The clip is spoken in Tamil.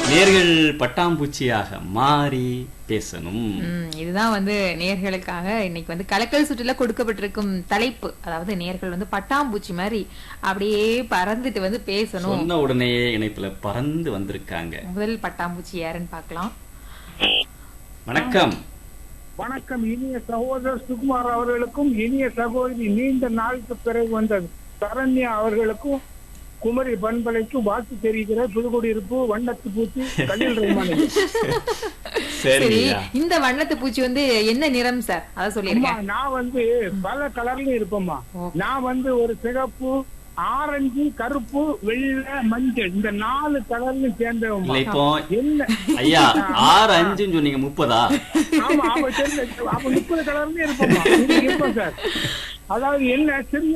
நேர்கள் பட்டாம்பூச்சியாக மாறி பேசணும் ம், இதுதான் வந்து நேர்களுக்காக இன்னைக்கு வந்து கலக்கல் சுற்றுல கொடுக்கப்பட்டிருக்கும் தலைப்பு அதாவது நேர்கள் வந்து பட்டாம்பூச்சி மாதிரி அப்படியே பறந்துட்டு வந்து பேசணும் சொன்ன உடனேயே இணைப்புல பறந்து வந்திருக்காங்க முதல் பட்டாம்பூச்சி யாருன்னு பார்க்கலாம் வணக்கம் வணக்கம் இனிய சகோதரர் சுகுமார் அவர்களுக்கும் இனிய சகோதரி நீண்ட நாளுக்கு பிறகு வந்த சரண்யா அவர்களுக்கும் குமரி பண்பலைக்கும் வாழ்த்து தெரிவிக்கிற புதுக்குடியிருப்பு வண்ணத்து பூச்சி கலில் ரஹ்மான் சரி சரிங்கய்யா இந்த வண்ணத்து பூச்சி வந்து என்ன நிறம் சார் அத அம்மா சொல்லிருக்கேன் நான் வந்து பல கலர்ல இருப்பேம்மா நான் வந்து ஒரு சிகப்பு ஆரஞ்சு கருப்பு வெள்ளை மஞ்சள் இந்த நாலு கலர்லயும் இல்ல சேர்ந்தவம்மா இப்போ என்ன ஐயா ஆறு அஞ்சுன்னு சொன்னீங்க முப்பதா ஆமா அப்ப தெரிஞ்ச அப்ப முப்பது கலர்லயும் இருப்போம்மா இருப்போம் சார் அதாவது என்ன சிறிய